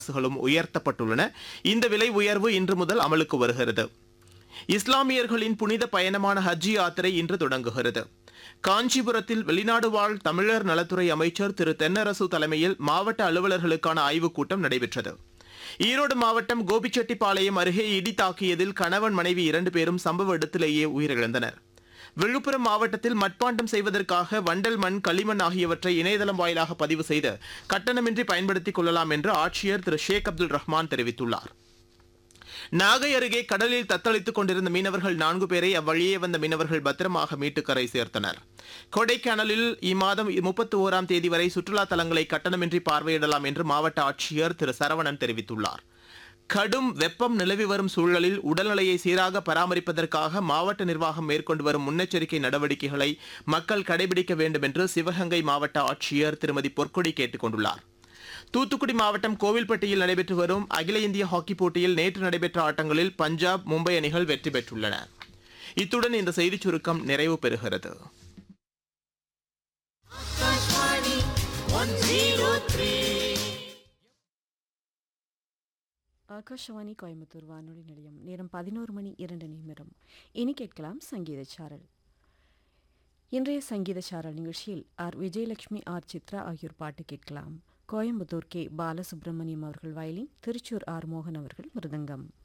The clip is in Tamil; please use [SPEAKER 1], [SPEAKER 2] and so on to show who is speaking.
[SPEAKER 1] அரசுகளும் உயர்த்தப்பட்டுள்ளன இந்த விலை உயர்வு இன்று முதல் அமலுக்கு வருகிறது இஸ்லாமியர்களின் புனித பயணமான ஹஜ் யாத்திரை இன்று தொடங்குகிறது காஞ்சிபுரத்தில் வெளிநாடு வாழ் தமிழர் நலத்துறை அமைச்சர் திரு தென்னரசு தலைமையில் மாவட்ட அலுவலர்களுக்கான ஆய்வுக் கூட்டம் நடைபெற்றது ஈரோடு மாவட்டம் கோபிச்செட்டிப்பாளையம் அருகே இடி தாக்கியதில் கணவன் மனைவி இரண்டு பேரும் சம்பவ இடத்திலேயே உயிரிழந்தனர் விழுப்புரம் மாவட்டத்தில் மட்பாண்டம் செய்வதற்காக வண்டல் மண் களிமண் ஆகியவற்றை இணையதளம் வாயிலாக பதிவு செய்து கட்டணமின்றி பயன்படுத்திக் கொள்ளலாம் என்று ஆட்சியர் திரு ஷேக் அப்துல் ரஹ்மான் தெரிவித்துள்ளார் நாகை அருகே கடலில் தத்தளித்துக் கொண்டிருந்த மீனவர்கள் நான்கு பேரை அவ்வழியே வந்த மீனவர்கள் பத்திரமாக மீட்டு கரை சேர்த்தனர் கொடைக்கானலில் இம்மாதம் முப்பத்தி ஓராம் தேதி வரை சுற்றுலா தலங்களை கட்டணமின்றி பார்வையிடலாம் என்று மாவட்ட ஆட்சியர் திரு சரவணன் தெரிவித்துள்ளார் கடும் வெப்பம் நிலவி வரும் சூழலில் உடல்நிலையை சீராக பராமரிப்பதற்காக மாவட்ட நிர்வாகம் மேற்கொண்டு வரும் முன்னெச்சரிக்கை நடவடிக்கைகளை மக்கள் கடைபிடிக்க வேண்டும் என்று சிவகங்கை மாவட்ட ஆட்சியர் திருமதி பொற்கொடி கேட்டுக் கொண்டுள்ளார் தூத்துக்குடி மாவட்டம் கோவில்பட்டியில் நடைபெற்று வரும் அகில இந்திய ஹாக்கி போட்டியில் நேற்று நடைபெற்ற ஆட்டங்களில் பஞ்சாப் மும்பை அணிகள் வெற்றி பெற்றுள்ளன இத்துடன் இந்த செய்திச் சுருக்கம் நிறைவு பெறுகிறது
[SPEAKER 2] Akashvani 103.
[SPEAKER 3] ஆகாஷவாணி கோயம்புத்தூர் வானொலி நிலையம் நேரம் பதினோரு மணி இரண்டு நிமிடம் இனி கேட்கலாம் சங்கீத சாரல் இன்றைய சங்கீத சாரல் நிகழ்ச்சியில் ஆர் விஜயலட்சுமி ஆர் சித்ரா ஆகியோர் பாட்டு கேட்கலாம் கோயம்புத்தூர் கே பாலசுப்ரமணியம் அவர்கள் வயலின் திருச்சூர் ஆர் மோகன் அவர்கள் மிருதங்கம்